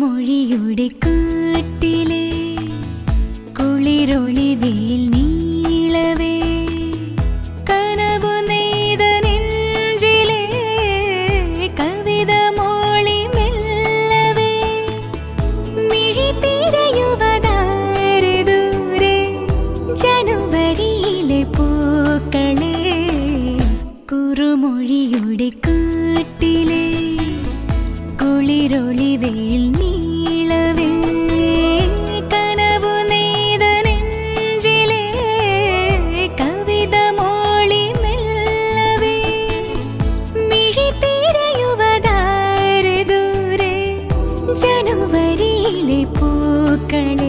കുറുമൊഴിയുടെ കാട്ടിലെ കുളിരൊളിവേൽ നീളവേ കനവു നെയ്ത നെഞ്ചിലെ കവിത മോളി മെല്ലവേ മിഴി തിരയുവതാരെ ദൂരെ ജനുവരിയിലെ പൂക്കളെ കുറുമൊഴിയുടെ കാട്ടിലെ കുളിരൊളിവേൽ നീളവേ കനവു നെയ്ത നെഞ്ചിലെ കവിത മോളി മെല്ലവേ മിഴി തിരയുവതാരെ ദൂരെ ജനുവരിയിലെ പൂക്കളെ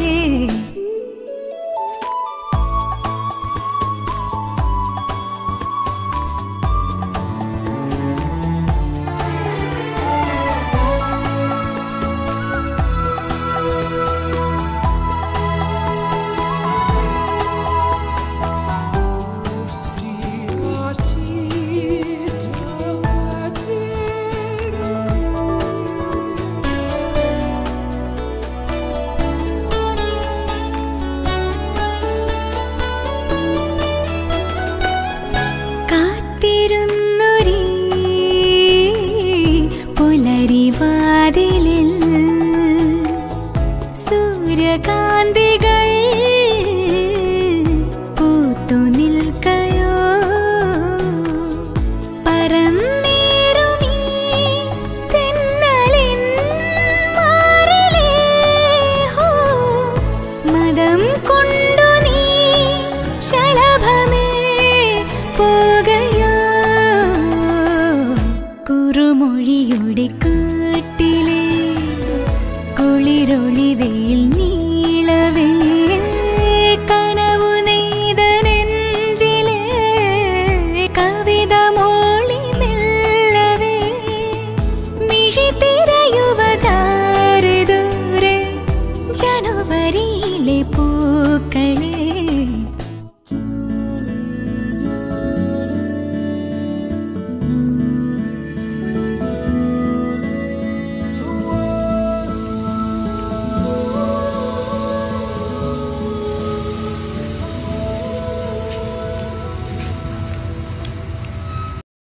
കാത്തിരുന്നൊരീ പുലരിവാതിലിൽ സൂര്യകാന്തികൾ പൂത്തു നിൽക്കയോ പറന്നേറുമീ തെന്നലിൻ മാറിലേ ഹോ മദം കൊണ്ടു നീ ശലഭമേ പോകയോ കുറുമൊഴിയുടെ കാട്ടിലെ കുളിരൊളിവേൽ നീ